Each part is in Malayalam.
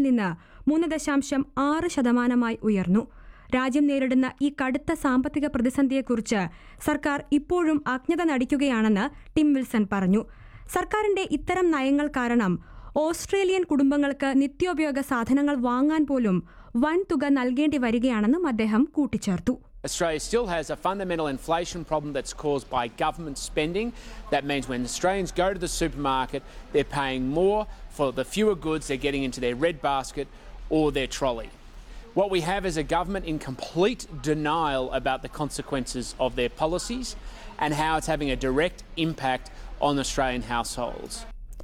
നിന്ന് മൂന്ന് ദശാംശം ആറ് ശതമാനമായി ഉയർന്നു രാജ്യം നേരിടുന്ന ഈ കടുത്ത സാമ്പത്തിക പ്രതിസന്ധിയെക്കുറിച്ച് സർക്കാർ ഇപ്പോഴും അജ്ഞത നടിക്കുകയാണെന്ന് ടിം വിൽസൺ പറഞ്ഞു സർക്കാരിന്റെ ഇത്തരം നയങ്ങൾ കാരണം ഓസ്ട്രേലിയൻ കുടുംബങ്ങൾക്ക് നിത്യോപയോഗ സാധനങ്ങൾ വാങ്ങാൻ പോലും വൻ തുക നൽകേണ്ടി വരികയാണെന്നും അദ്ദേഹം കൂട്ടിച്ചേർത്തു Australia still has a fundamental inflation problem that's caused by government spending. That means when Australians go to the supermarket, they're paying more for the fewer goods they're getting into their red basket or their trolley. What we have is a government in complete denial about the consequences of their policies and how it's having a direct impact on Australian households.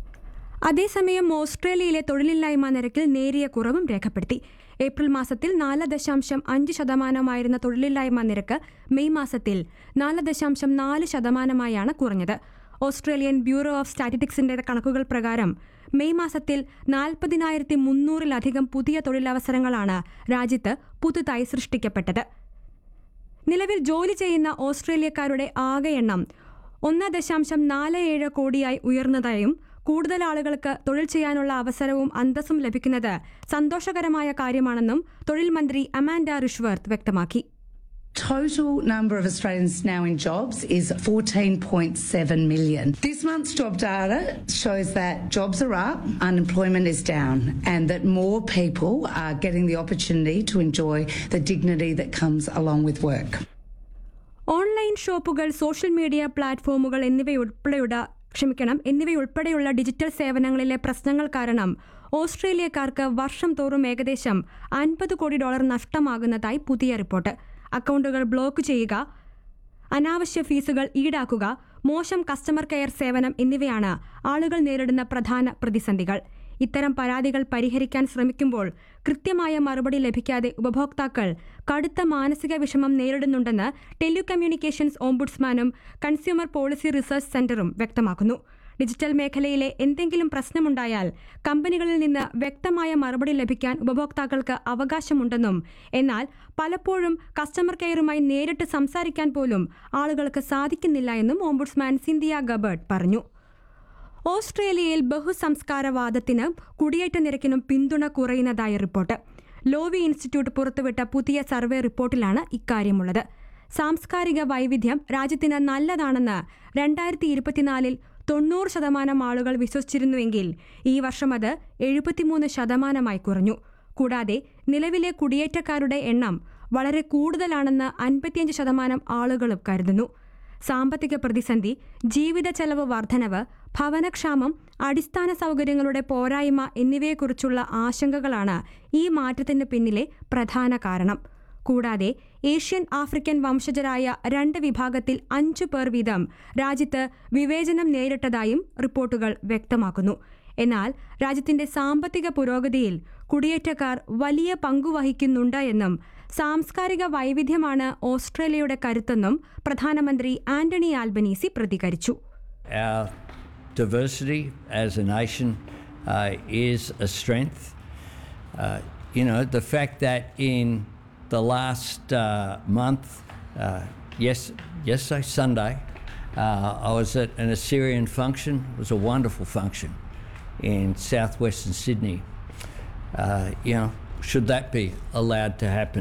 അതേസമയം ഓസ്ട്രേലിയയിലെ തൊഴിലില്ലായ്മ നിരക്കിൽ നേരിയ കുറവും രേഖപ്പെടുത്തി ഏപ്രിൽ മാസത്തിൽ നാല് ദശാംശം അഞ്ച് ശതമാനമായിരുന്ന തൊഴിലില്ലായ്മ നിരക്ക് മെയ് മാസത്തിൽ നാല് ദശാംശം നാല് ശതമാനമായാണ് കുറഞ്ഞത് ഓസ്ട്രേലിയൻ ബ്യൂറോ ഓഫ് സ്റ്റാറ്റിസ്റ്റിക്സിന്റെ കണക്കുകൾ പ്രകാരം മെയ് മാസത്തിൽ നാൽപ്പതിനായിരത്തി മുന്നൂറിലധികം പുതിയ തൊഴിലവസരങ്ങളാണ് രാജ്യത്ത് പുതുതായി സൃഷ്ടിക്കപ്പെട്ടത് നിലവിൽ ജോലി ചെയ്യുന്ന ഓസ്ട്രേലിയക്കാരുടെ ആകെ എണ്ണം ഒന്ന് ദശാംശം നാല് ഏഴ് കോടിയായി ഉയർന്നതായും കൂടുതൽ ആളുകൾക്ക് തൊഴിൽ ചെയ്യാനുള്ള അവസരവും അന്തസ്സും ലഭിക്കുന്നത് സന്തോഷകരമായ കാര്യമാണെന്നും തൊഴിൽ മന്ത്രി അമാൻഡ റിഷ്വർത്ത് വ്യക്തമാക്കി Total number of Australians now in jobs is 14.7 million. This month's job data shows that jobs are up, unemployment is down, and that more people are getting the opportunity to enjoy the dignity that comes along with work. Online ഷോപ്പുകൾ സോഷ്യൽ മീഡിയ പ്ലാറ്റ്ഫോമുകൾ എന്നിവയുൾപ്പെടെയുള്ള ക്ഷമിക്കണം എന്നിവയുൾപ്പെടെയുള്ള ഡിജിറ്റൽ സേവനങ്ങളിലെ പ്രശ്നങ്ങൾ കാരണം ഓസ്ട്രേലിയക്കാർക്ക് വർഷം തോറും ഏകദേശം അൻപത് കോടി ഡോളർ നഷ്ടമാകുന്നതായി പുതിയ റിപ്പോർട്ട് അക്കൗണ്ടുകൾ ബ്ലോക്ക് ചെയ്യുക അനാവശ്യ ഫീസുകൾ ഈടാക്കുക മോശം കസ്റ്റമർ കെയർ സേവനം എന്നിവയാണ് ആളുകൾ നേരിടുന്ന പ്രധാന പ്രതിസന്ധികൾ ഇത്തരം പരാതികൾ പരിഹരിക്കാൻ ശ്രമിക്കുമ്പോൾ കൃത്യമായ മറുപടി ലഭിക്കാതെ ഉപഭോക്താക്കൾ കടുത്ത മാനസിക വിഷമം നേരിടുന്നുണ്ടെന്ന് ടെലികമ്മ്യൂണിക്കേഷൻസ് ഓംബുഡ്സ്മാനും കൺസ്യൂമർ പോളിസി റിസർച്ച് സെന്ററും വ്യക്തമാക്കുന്നു ഡിജിറ്റൽ മേഖലയിലെ എന്തെങ്കിലും പ്രശ്നമുണ്ടായാൽ കമ്പനികളിൽ നിന്ന് വ്യക്തമായ മറുപടി ലഭിക്കാൻ ഉപഭോക്താക്കൾക്ക് അവകാശമുണ്ടെന്നും എന്നാൽ പലപ്പോഴും കസ്റ്റമർ കെയറുമായി നേരിട്ട് സംസാരിക്കാൻ പോലും ആളുകൾക്ക് സാധിക്കുന്നില്ല എന്നും ഓംബുഡ്സ്മാൻ സിന്ധിയ ഗബർട്ട് പറഞ്ഞു ഓസ്ട്രേലിയയിൽ ബഹുസംസ്കാരവാദത്തിന് കുടിയേറ്റ നിരക്കിനും പിന്തുണ കുറയുന്നതായി റിപ്പോർട്ട് ലോവി ഇൻസ്റ്റിറ്റ്യൂട്ട് പുറത്തുവിട്ട പുതിയ സർവേ റിപ്പോർട്ടിലാണ് ഇക്കാര്യമുള്ളത് സാംസ്കാരിക വൈവിധ്യം രാജ്യത്തിന് നല്ലതാണെന്ന് രണ്ടായിരത്തി ഇരുപത്തിനാലിൽ തൊണ്ണൂറ് ശതമാനം ആളുകൾ വിശ്വസിച്ചിരുന്നുവെങ്കിൽ ഈ വർഷം അത് എഴുപത്തിമൂന്ന് ശതമാനമായി കുറഞ്ഞു കൂടാതെ നിലവിലെ കുടിയേറ്റക്കാരുടെ എണ്ണം വളരെ കൂടുതലാണെന്ന് അൻപത്തിയഞ്ച് ശതമാനം ആളുകളും കരുതുന്നു സാമ്പത്തിക പ്രതിസന്ധി ജീവിത ചെലവ് വർധനവ് ഭവനക്ഷാമം അടിസ്ഥാന സൗകര്യങ്ങളുടെ പോരായ്മ എന്നിവയെക്കുറിച്ചുള്ള ആശങ്കകളാണ് ഈ മാറ്റത്തിന് പിന്നിലെ പ്രധാന കാരണം കൂടാതെ ഏഷ്യൻ ആഫ്രിക്കൻ വംശജരായ രണ്ട് വിഭാഗത്തിൽ അഞ്ചു പേർ വീതം രാജ്യത്ത് വിവേചനം നേരിട്ടതായും റിപ്പോർട്ടുകൾ വ്യക്തമാക്കുന്നു എന്നാൽ രാജ്യത്തിന്റെ സാമ്പത്തിക പുരോഗതിയിൽ കുടിയേറ്റക്കാർ വലിയ പങ്കുവഹിക്കുന്നുണ്ട് എന്നും സാംസ്കാരിക വൈവിധ്യമാണ് ഓസ്ട്രേലിയയുടെ കരുത്തെന്നും പ്രധാനമന്ത്രി ആന്റണി ആൽബനീസി പ്രതികരിച്ചു Our diversity as a nation uh, is a strength. Uh, you know, the fact that in the last uh, month, uh, yes, yesterday, Sunday, uh, I was at an Assyrian function. It was a wonderful function in southwestern Sydney. Uh, you know, should that be allowed to happen?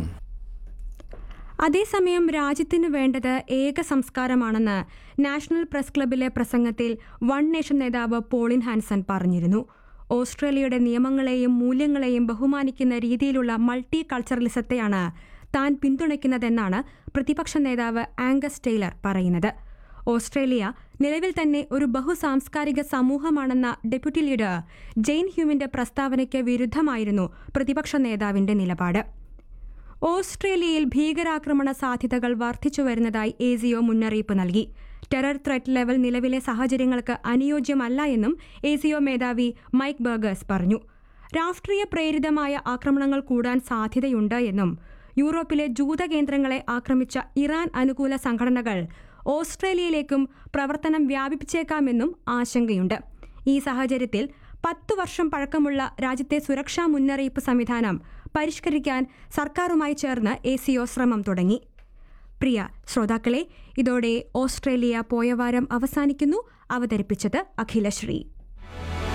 അതേസമയം രാജ്യത്തിന് വേണ്ടത് ഏക സംസ്കാരമാണെന്ന് നാഷണൽ പ്രസ് ക്ലബിലെ പ്രസംഗത്തിൽ വൺ നേഷൻ നേതാവ് പോളിൻ ഹാൻസൺ പറഞ്ഞിരുന്നു ഓസ്ട്രേലിയയുടെ നിയമങ്ങളെയും മൂല്യങ്ങളെയും ബഹുമാനിക്കുന്ന രീതിയിലുള്ള മൾട്ടി കൾച്ചറലിസത്തെയാണ് താൻ പിന്തുണയ്ക്കുന്നതെന്നാണ് പ്രതിപക്ഷ നേതാവ് ആംഗസ് ടെയ്ലർ പറയുന്നത് ഓസ്ട്രേലിയ നിലവിൽ തന്നെ ഒരു ബഹുസാംസ്കാരിക സമൂഹമാണെന്ന ഡെപ്യൂട്ടി ലീഡർ ജെയിൻ ഹ്യൂമിന്റെ പ്രസ്താവനയ്ക്ക് വിരുദ്ധമായിരുന്നു പ്രതിപക്ഷ നേതാവിന്റെ നിലപാട് ഓസ്ട്രേലിയയിൽ ഭീകരാക്രമണ സാധ്യതകൾ വർദ്ധിച്ചു വരുന്നതായി എസിഒ മുന്നറിയിപ്പ് നൽകി ടെറർ ത്രെറ്റ് ലെവൽ നിലവിലെ സാഹചര്യങ്ങൾക്ക് അനുയോജ്യമല്ല എന്നും എസിഒ മേധാവി മൈക്ക് ബർഗേഴ്സ് പറഞ്ഞു രാഷ്ട്രീയ പ്രേരിതമായ ആക്രമണങ്ങൾ കൂടാൻ സാധ്യതയുണ്ട് എന്നും യൂറോപ്പിലെ ജൂത കേന്ദ്രങ്ങളെ ആക്രമിച്ച ഇറാൻ അനുകൂല സംഘടനകൾ ഓസ്ട്രേലിയയിലേക്കും പ്രവർത്തനം വ്യാപിപ്പിച്ചേക്കാമെന്നും ആശങ്കയുണ്ട് ഈ സാഹചര്യത്തിൽ പത്തു വർഷം പഴക്കമുള്ള രാജ്യത്തെ സുരക്ഷാ മുന്നറിയിപ്പ് സംവിധാനം പരിഷ്കരിക്കാൻ സർക്കാരുമായി ചേർന്ന് എ സിഒ ശ്രമം തുടങ്ങി പ്രിയ ശ്രോതാക്കളെ ഇതോടെ ഓസ്ട്രേലിയ പോയ വാരം അവസാനിക്കുന്നു അവതരിപ്പിച്ചത് അഖിലശ്രീ